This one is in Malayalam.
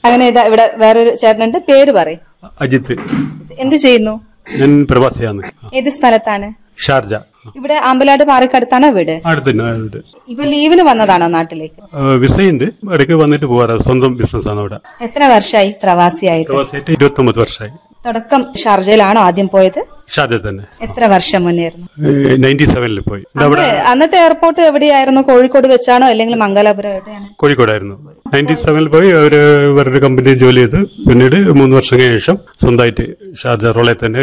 അങ്ങനെ ഇതാ ഇവിടെ വേറൊരു ചേട്ടനുണ്ട് പേര് പറയും അജിത്ത് എന്ത് ചെയ്യുന്നു ഞാൻ പ്രവാസിയാണ് ഏത് സ്ഥലത്താണ് ഷാർജ ഇവിടെ ആമ്പലാട് പാറക്കടുത്താണോ വീട് അടുത്തന്നെ അടുത്ത് ഇപ്പൊ ലീവിന് വന്നതാണോ നാട്ടിലേക്ക് വിസയുണ്ട് ഇടയ്ക്ക് വന്നിട്ട് പോകാറ് സ്വന്തം ബിസിനസ് ആണ് അവിടെ എത്ര വർഷമായി പ്രവാസിയായിട്ട് പ്രവാസിയായിട്ട് ഇരുപത്തൊമ്പത് വർഷമായി തുടക്കം ഷാർജയിലാണോ ആദ്യം പോയത് ഷാർജ തന്നെ എത്ര വർഷം മുന്നേയിരുന്നു നയൻറ്റി സെവനിൽ പോയി അവിടെ അന്ന് അന്നത്തെ എയർപോർട്ട് എവിടെയായിരുന്നു കോഴിക്കോട് വെച്ചാണോ അല്ലെങ്കിൽ മംഗലാപുരം എവിടെയാണ് കോഴിക്കോടായിരുന്നു നയൻറ്റി സെവനിൽ പോയി ഒരു വേറൊരു കമ്പനിയിൽ ജോലി ചെയ്ത് പിന്നീട് മൂന്ന് വർഷം കഴിഞ്ഞ ശേഷം സ്വന്തമായിട്ട് ഷാർജ റോളെ തന്നെ